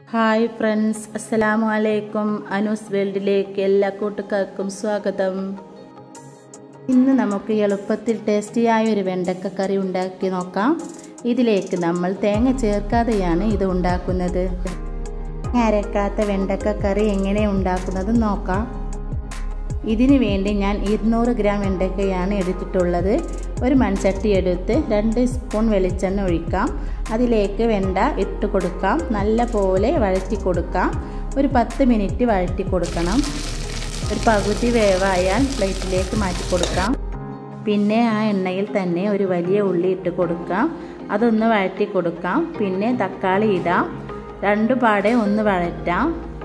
hi friends അസ്സലാമു അലൈക്കും അനൂസ് വേൾഡിലേക്ക് എല്ലാ കൂട്ടുകാർക്കും സ്വാഗതം ഇന്ന് നമുക്ക് എളുപ്പത്തിൽ ടേസ്റ്റിയായ ഒരു വെണ്ടക്ക കറി ഉണ്ടാക്കി നോക്കാം ഇതിലേക്ക് നമ്മൾ തേങ്ങ ചേർക്കാതെയാണ് ഇത് ഉണ്ടാക്കുന്നത് അരക്കാത്ത വെണ്ടക്ക കറി എങ്ങനെ ഉണ്ടാക്കുന്നത് നോക്കാം ഇതിനു വേണ്ടി ഞാൻ ഇരുന്നൂറ് ഗ്രാം വെണ്ടക്കയാണ് എടുത്തിട്ടുള്ളത് ഒരു മൺചട്ടി എടുത്ത് രണ്ട് സ്പൂൺ വെളിച്ചെണ്ണ ഒഴിക്കാം അതിലേക്ക് വെണ്ട ഇട്ട് കൊടുക്കാം നല്ല പോലെ വഴറ്റി കൊടുക്കാം ഒരു പത്ത് മിനിറ്റ് വഴറ്റി കൊടുക്കണം ഒരു പകുതി വേവായാൽ പ്ലേറ്റിലേക്ക് മാറ്റി കൊടുക്കാം പിന്നെ ആ എണ്ണയിൽ തന്നെ ഒരു വലിയ ഉള്ളി ഇട്ട് കൊടുക്കാം അതൊന്ന് വഴറ്റി കൊടുക്കാം പിന്നെ തക്കാളി ഇടാം രണ്ടു പാടെ ഒന്ന് വഴറ്റാം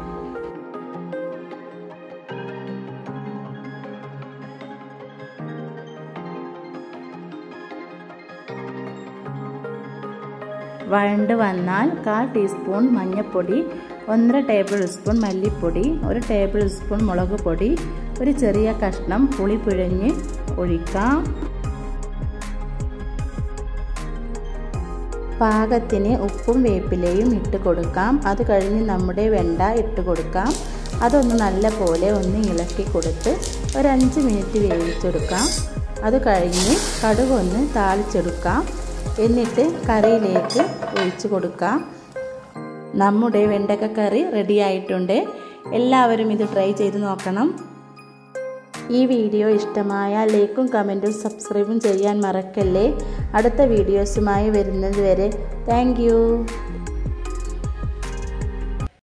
വഴണ്ട് വന്നാൽ കാൽ ടീസ്പൂൺ മഞ്ഞൾപ്പൊടി ഒന്നര ടേബിൾ സ്പൂൺ മല്ലിപ്പൊടി ഒരു ടേബിൾ സ്പൂൺ മുളക് പൊടി ഒരു ചെറിയ കഷ്ണം പുളി പിഴഞ്ഞ് ഒഴിക്കാം പാകത്തിന് ഉപ്പും വേപ്പിലയും ഇട്ട് കൊടുക്കാം അത് കഴിഞ്ഞ് നമ്മുടെ വെണ്ട ഇട്ട് കൊടുക്കാം അതൊന്ന് നല്ല പോലെ ഒന്ന് ഇളക്കി കൊടുത്ത് ഒരു അഞ്ച് മിനിറ്റ് വേവിച്ചെടുക്കാം അത് കഴിഞ്ഞ് കടുകൊന്ന് താളിച്ചെടുക്കാം എന്നിട്ട് കറിയിലേക്ക് ഒഴിച്ച് കൊടുക്കാം നമ്മുടെ വെണ്ടക്ക കറി റെഡി ആയിട്ടുണ്ട് എല്ലാവരും ഇത് ട്രൈ ചെയ്ത് നോക്കണം ഈ വീഡിയോ ഇഷ്ടമായ ലൈക്കും കമൻറ്റും സബ്സ്ക്രൈബും ചെയ്യാൻ മറക്കല്ലേ അടുത്ത വീഡിയോസുമായി വരുന്നത് വരെ താങ്ക്